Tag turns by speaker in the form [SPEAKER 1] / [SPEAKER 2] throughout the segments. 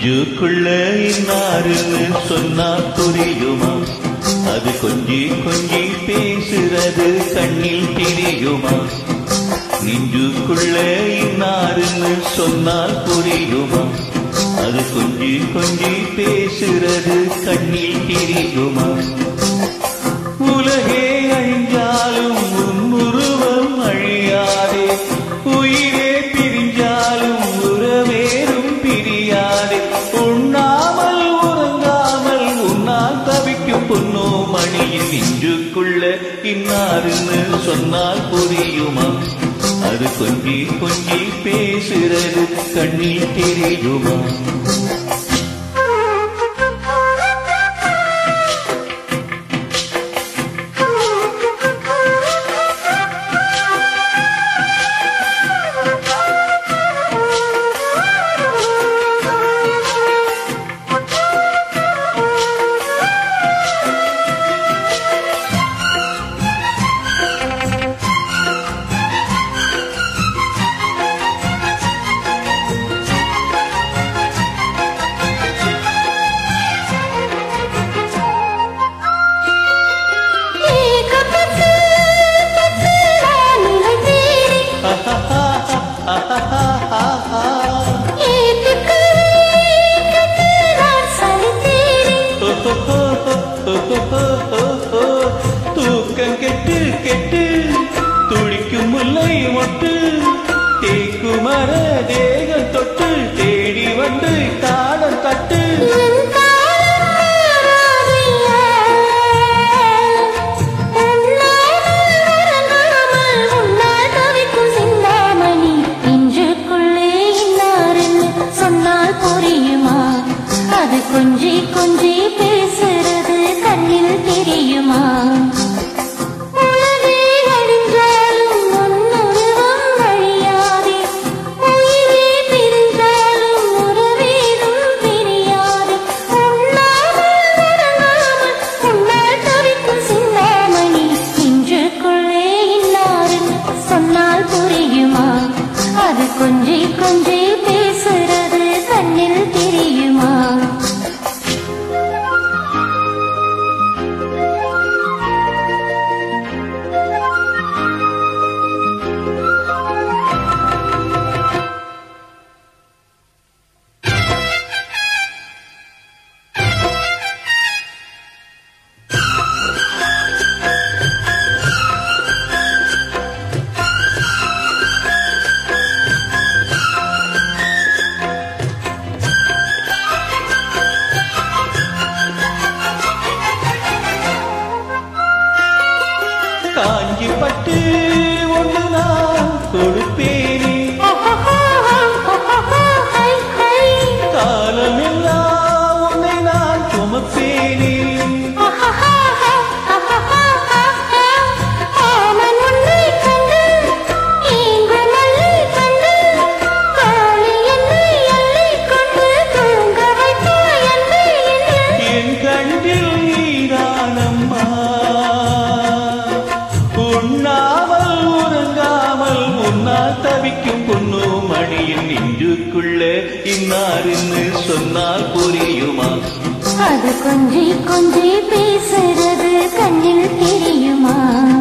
[SPEAKER 1] நெஞ்சுக்குள்ள இன்னாருன்னு சொன்னா புரியுமா அது கொஞ்சி கொஞ்சி பேசுறது கண்ணில் தெரியுமா நெஞ்சுக்குள்ள இன்னாருன்னு சொன்னால் புரியுமா அது கொஞ்சி கொஞ்சி பேசுறது கண்ணில் தெரியுமா உலகே அழிஞ்சாலும் உன் உருவம் அழியாதே உயிரே பிரிஞ்சாலும் உறவேறும் பிரியாதே உண்ணாமல் உறங்காமல் உன்னால் தவிக்கும் பொன்னோ மணியின் நெஞ்சுக்குள்ள இன்னாருன்னு சொன்னால் புரியுமா அது கொஞ்சி கொஞ்சி பேசுறது கண்ணில் தெரியுமா
[SPEAKER 2] ஏகப்பட்டு பட்டு நான் நிலைத்தேறி ஏத்துக்கு கட்டு நான் சலித்தேறி
[SPEAKER 1] தூக்கம் கெட்டு கெட்டு துளிக்கும் முல்லை மொட்டு தேக்குமர தேகம் தொட்டு தேடி வந்து தாளம் தட்டு
[SPEAKER 2] என் காலம் மாறாதையா உண்ணாமல் உன்னால் தவிக்கும் சிந்தாமணி இன்றுக்குள்ளே இன்னாருன்னு சொன்னால் புரியுமா அது கொஞ்சி கொஞ்சி பேசுறது கண்ணில் தெரியுமா உலகே அழிஞ்சாலும் உன் உருவம் அழியாதே உயிரே பிரிந்தாலும் உறவேதும் பிரியாதே உண்ணாமல் உறங்காமல் உன்னால் தவிக்கும் சிந்தாமணி இன்றுக்குள்ளே இன்னாருன்னு சொன்னால் புரியுமா அது கொஞ்சி கொஞ்சி பேசுறது கண்ணில் தெரியுமா
[SPEAKER 1] காஞ்சி பட்டு ஒன்று நான் கொடுப்பேனே காலமெல்லாம் உன்னை நான் சுமப்பேனே என் கண்ணில் நீரானம்மா உண்ணாமல் உறங்காமல் உன்னால் தவிக்கும் பொண்ணு மணியின் நெஞ்சுக்குள்ள இன்னாருன்னு சொன்னால் புரியுமா
[SPEAKER 2] அது கொஞ்சி கொஞ்சி பேசுறது கண்ணில் தெரியுமா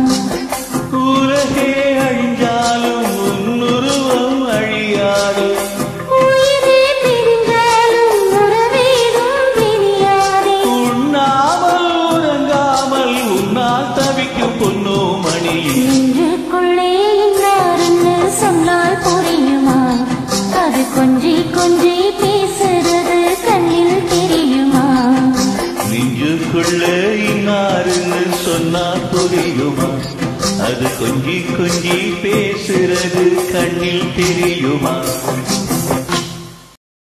[SPEAKER 1] உலகே அழிஞ்சாலும் உன்னுருவம் அழியாது
[SPEAKER 2] உயிரே பிரிந்தாலும் உறவேதும் பிரியாதே
[SPEAKER 1] உண்ணாமல் உறங்காமல் உன்னால் தவிக்கும் பொண்ணு மணியின்
[SPEAKER 2] நெஞ்சுக்குள்ளே இன்னாருன்னு சொன்னால் புரியுமா அது கொஞ்சி கொஞ்சி பேசுறது கண்ணில் தெரியுமா
[SPEAKER 1] நெஞ்சுக்குள்ள இன்னாருன்னு சொன்னா புரியுமா அது கொஞ்சி கொஞ்சி பேசுறது கண்ணில் தெரியுமா